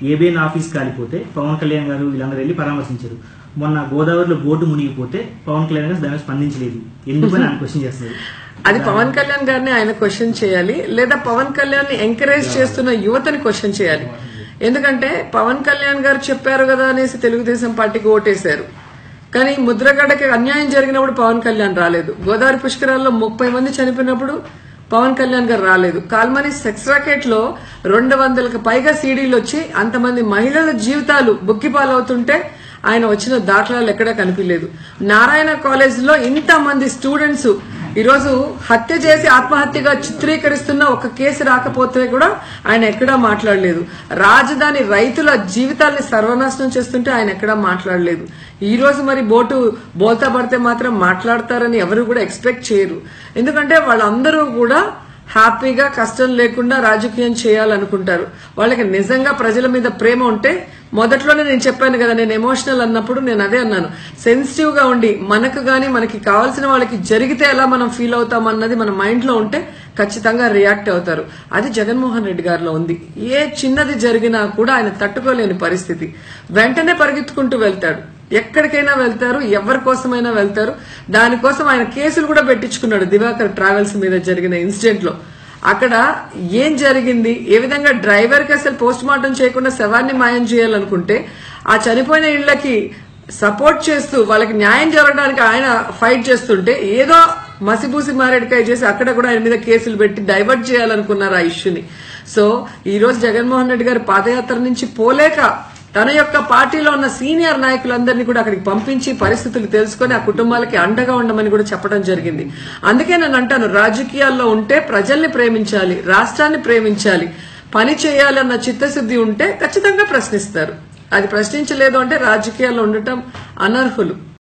ABN office కాలిపోతే పవన్ కళ్యాణ్ గారు వీళ్ళందరూ వెళ్ళి పరామర్శించారు మొన్న గోదావరిలో బోటు మునిగిపోతే పవన్ కళ్యాణ్ గారు దాని మీద స్పందించలేదు ఎందుకని ఆయన క్వశ్చన్ చేస్తున్నారు అది పవన్ కళ్యాణ్ గారిని ఆయన క్వశ్చన్ చేయాలి లేదా పవన్ కళ్యాణ్ ని ఎంకరేజ్ చేస్తున్న యువతని క్వశ్చన్ చేయాలి ఎందుకంటే పవన్ కళ్యాణ్ గారు చెప్పారు కదా అనేసి తెలుగుదేశం పార్టీకి ఓటేశారు కానీ ముద్రగడకి అన్యాయం జరిగినప్పుడు పవన్ కళ్యాణ్ రాలేదు గోదావరి పుష్కరాల్లో ముప్పై మంది చనిపోయినప్పుడు పవన్ కళ్యాణ్ గారు రాలేదు కాల్మనీ సెక్స్ రాకెట్ లో రెండు వందలకు పైగా సీడీలు వచ్చి అంతమంది మహిళల జీవితాలు బుక్కిపాలవుతుంటే ఆయన వచ్చిన దాఖలాలు ఎక్కడా కనిపించలేదు నారాయణ కాలేజ్ లో ఇంతమంది స్టూడెంట్స్ ఈరోజు హత్య చేసి ఆత్మహత్యగా చిత్రీకరిస్తున్న ఒక కేసు రాకపోతే కూడా ఆయన ఎక్కడా మాట్లాడలేదు రాజధాని రైతుల జీవితాల్ని సర్వనాశనం చేస్తుంటే ఆయన ఎక్కడా మాట్లాడలేదు ఈ రోజు మరి బోటు బోల్తా పడితే మాత్రం మాట్లాడతారని ఎవరు కూడా ఎక్స్పెక్ట్ చేయరు ఎందుకంటే వాళ్ళందరూ కూడా హ్యాపీగా కష్టం లేకుండా రాజకీయం చేయాలనుకుంటారు వాళ్ళకి నిజంగా ప్రజల మీద ప్రేమ ఉంటే మొదట్లోనే నేను చెప్పాను కదా నేను ఎమోషనల్ అన్నప్పుడు నేను అదే అన్నాను సెన్సిటివ్ గా ఉండి మనకు గాని మనకి కావాల్సిన వాళ్ళకి జరిగితే ఎలా మనం ఫీల్ అవుతాం అన్నది మన మైండ్ లో ఉంటే ఖచ్చితంగా రియాక్ట్ అవుతారు అది జగన్మోహన్ రెడ్డి గారిలో ఉంది ఏ చిన్నది జరిగినా కూడా ఆయన తట్టుకోలేని పరిస్థితి వెంటనే పరిగెత్తుకుంటూ వెళ్తాడు ఎక్కడికైనా వెళ్తారు ఎవరి కోసమైనా వెళ్తారు దానికోసం ఆయన కేసులు కూడా పెట్టించుకున్నాడు దివాకర్ ట్రావెల్స్ మీద జరిగిన ఇన్సిడెంట్ లో అక్కడ ఏం జరిగింది ఏ విధంగా డ్రైవర్ కి అసలు పోస్ట్ మార్టం చేయకుండా శవాన్ని మాయం చేయాలనుకుంటే ఆ చనిపోయిన ఇళ్లకి సపోర్ట్ చేస్తూ వాళ్ళకి న్యాయం జరగడానికి ఆయన ఫైట్ చేస్తుంటే ఏదో మసిబూసి మారేడుకాయ చేసి అక్కడ కూడా ఆయన మీద కేసులు పెట్టి డైవర్ట్ చేయాలనుకున్నారు ఆ ఇష్యూని సో ఈ రోజు జగన్మోహన్ రెడ్డి గారు పాదయాత్ర నుంచి పోలేక తన యొక్క పార్టీలో ఉన్న సీనియర్ నాయకులందరినీ కూడా అక్కడికి పంపించి పరిస్థితులు తెలుసుకొని ఆ కుటుంబాలకి అండగా ఉండమని కూడా చెప్పడం జరిగింది అందుకే నేను అంటాను రాజకీయాల్లో ఉంటే ప్రజల్ని ప్రేమించాలి రాష్ట్రాన్ని ప్రేమించాలి పని చేయాలన్న చిత్తశుద్ధి ఉంటే ఖచ్చితంగా ప్రశ్నిస్తారు అది ప్రశ్నించలేదు అంటే రాజకీయాల్లో ఉండటం అనర్హులు